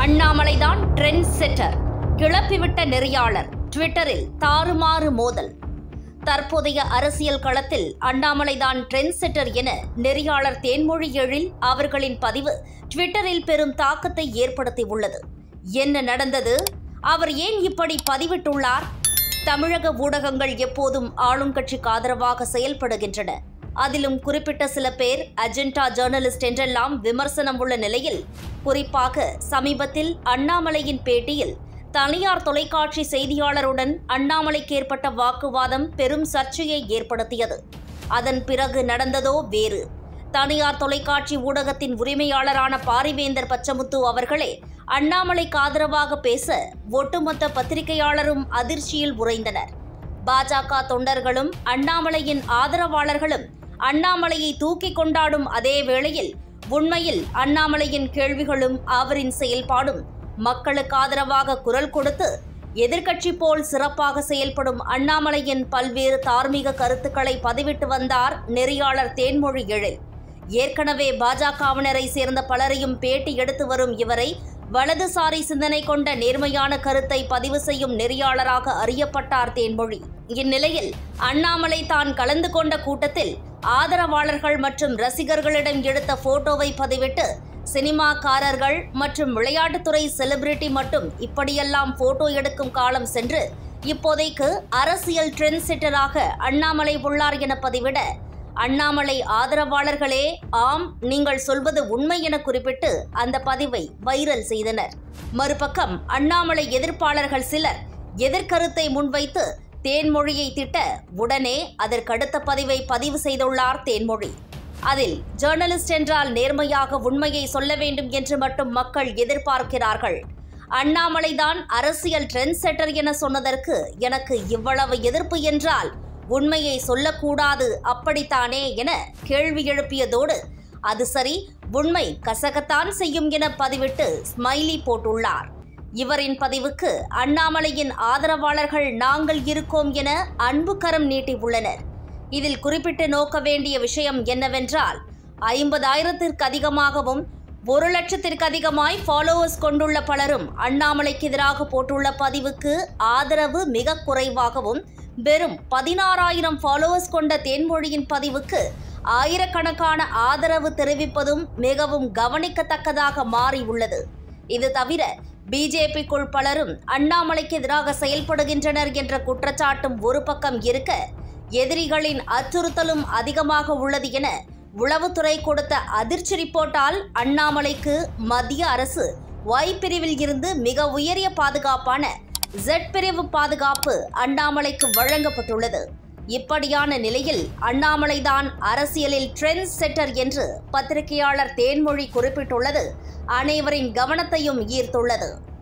அண்ணாமலைதான் trend செட்டர் கிளப்பிவிட்ட நெறியாளர் ட்விட்டரில் தாறுமாறு மோதல் தற்போதைய அரசியல் களத்தில் அண்ணாமலைதான் ட்ரெண்ட் செட்டர் என நெறியாளர் தேன்மொழி எழில் அவர்களின் பதிவு ட்விட்டரில் பெரும் தாக்கத்தை ஏற்படுத்தியுள்ளது என்ன நடந்தது அவர் ஏன் இப்படி பதிவிட்டுள்ளார் தமிழக ஊடகங்கள் எப்போதும் ஆளும் கட்சிக்கு ஆதரவாக செயல்படுகின்றன அதிலும் குறிப்பிட்ட சில பேர் அஜெண்டா ஜேர்னலிஸ்ட் என்றெல்லாம் விமர்சனம் உள்ள நிலையில் குறிப்பாக சமீபத்தில் அண்ணாமலையின் பேட்டியில் தனியார் தொலைக்காட்சி செய்தியாளருடன் அண்ணாமலைக்கு ஏற்பட்ட வாக்குவாதம் பெரும் சர்ச்சையை ஏற்படுத்தியது அதன் பிறகு நடந்ததோ வேறு தனியார் தொலைக்காட்சி ஊடகத்தின் உரிமையாளரான பாரிவேந்தர் பச்சமுத்து அவர்களே அண்ணாமலைக்கு ஆதரவாக பேச ஒட்டுமொத்த பத்திரிகையாளரும் அதிர்ச்சியில் உறைந்தனர் பாஜக தொண்டர்களும் அண்ணாமலையின் ஆதரவாளர்களும் அண்ணாமலையை தூக்கி கொண்டாடும் அதே வேளையில் உண்மையில் அண்ணாமலையின் கேள்விகளும் அவரின் செயல்பாடும் மக்களுக்கு ஆதரவாக குரல் கொடுத்து எதிர்க்கட்சி போல் சிறப்பாக செயல்படும் அண்ணாமலையின் பல்வேறு தார்மீக கருத்துக்களை பதிவிட்டு வந்தார் நெறியாளர் தேன்மொழி எழில் ஏற்கனவே பாஜகவினரை சேர்ந்த பலரையும் பேட்டி எடுத்து வரும் இவரை வலதுசாரி சிந்தனை கொண்ட நேர்மையான கருத்தை பதிவு செய்யும் நெறியாளராக அறியப்பட்டார் தேன்மொழி இந்நிலையில் அண்ணாமலை தான் கலந்து கொண்ட கூட்டத்தில் ஆதரவாளர்கள் மற்றும் ரசிகர்களிடம் எடுத்த போட்டோவை பதிவிட்டு சினிமாக்காரர்கள் மற்றும் விளையாட்டுத்துறை செலிபிரிட்டி மட்டும் இப்படியெல்லாம் போட்டோ எடுக்கும் காலம் சென்று இப்போதைக்கு அரசியல் ட்ரெண்ட் செட்டராக அண்ணாமலை உள்ளார் என பதிவிட அண்ணாமலை ஆதரவாளர்களே ஆம் நீங்கள் சொல்வது உண்மை என குறிப்பிட்டு அந்த பதிவை வைரல் செய்தனர் மறுபக்கம் அண்ணாமலை எதிர்ப்பாளர்கள் சிலர் எதிர்கருத்தை முன்வைத்து தேன்மொழியை திட்ட உடனே அதற்கடுத்த பதிவை பதிவு செய்துள்ளார் தேன்மொழி அதில் ஜேர்னலிஸ்ட் என்றால் நேர்மையாக உண்மையை சொல்ல வேண்டும் என்று மட்டும் மக்கள் எதிர்பார்க்கிறார்கள் அண்ணாமலைதான் அரசியல் ட்ரெண்ட் செட்டர் என சொன்னதற்கு எனக்கு இவ்வளவு எதிர்ப்பு என்றால் உண்மையை சொல்லக்கூடாது அப்படித்தானே என கேள்வி எழுப்பியதோடு அது சரி உண்மை கசகத்தான் செய்யும் என பதிவிட்டு ஸ்மைலி போட்டுள்ளார் இவரின் பதிவுக்கு அண்ணாமலையின் ஆதரவாளர்கள் நாங்கள் இருக்கோம் என அன்பு கரம் நீட்டியுள்ளனர் இதில் குறிப்பிட்டு நோக்க வேண்டிய விஷயம் என்னவென்றால் ஐம்பதாயிரத்திற்கு அதிகமாகவும் ஒரு லட்சத்திற்கு அதிகமாய் ஃபாலோவர்ஸ் கொண்டுள்ள பலரும் அண்ணாமலைக்கு எதிராக போட்டுள்ள பதிவுக்கு ஆதரவு மிக குறைவாகவும் வெறும் பதினாறாயிரம் ஃபாலோவர்ஸ் கொண்ட தேன்மொழியின் பதிவுக்கு ஆயிரக்கணக்கான ஆதரவு தெரிவிப்பதும் மிகவும் கவனிக்கத்தக்கதாக மாறியுள்ளது இது தவிர பிஜேபிக்குள் பலரும் அண்ணாமலைக்கு எதிராக செயல்படுகின்றனர் என்ற குற்றச்சாட்டும் ஒரு பக்கம் இருக்க எதிரிகளின் அச்சுறுத்தலும் அதிகமாக உள்ளது என உளவுத்துறை கொடுத்த அதிர்ச்சி ரிப்போர்ட்டால் அண்ணாமலைக்கு மத்திய அரசு ஒய் பிரிவில் இருந்து மிக உயரிய பாதுகாப்பான ஜெட் பிரிவு பாதுகாப்பு அண்ணாமலைக்கு வழங்கப்பட்டுள்ளது இப்படியான நிலையில் அண்ணாமலைதான் அரசியலில் ட்ரெண்ட் செட்டர் என்று பத்திரிகையாளர் தேன்மொழி குறிப்பிட்டுள்ளது அனைவரின் கவனத்தையும் ஈர்த்துள்ளது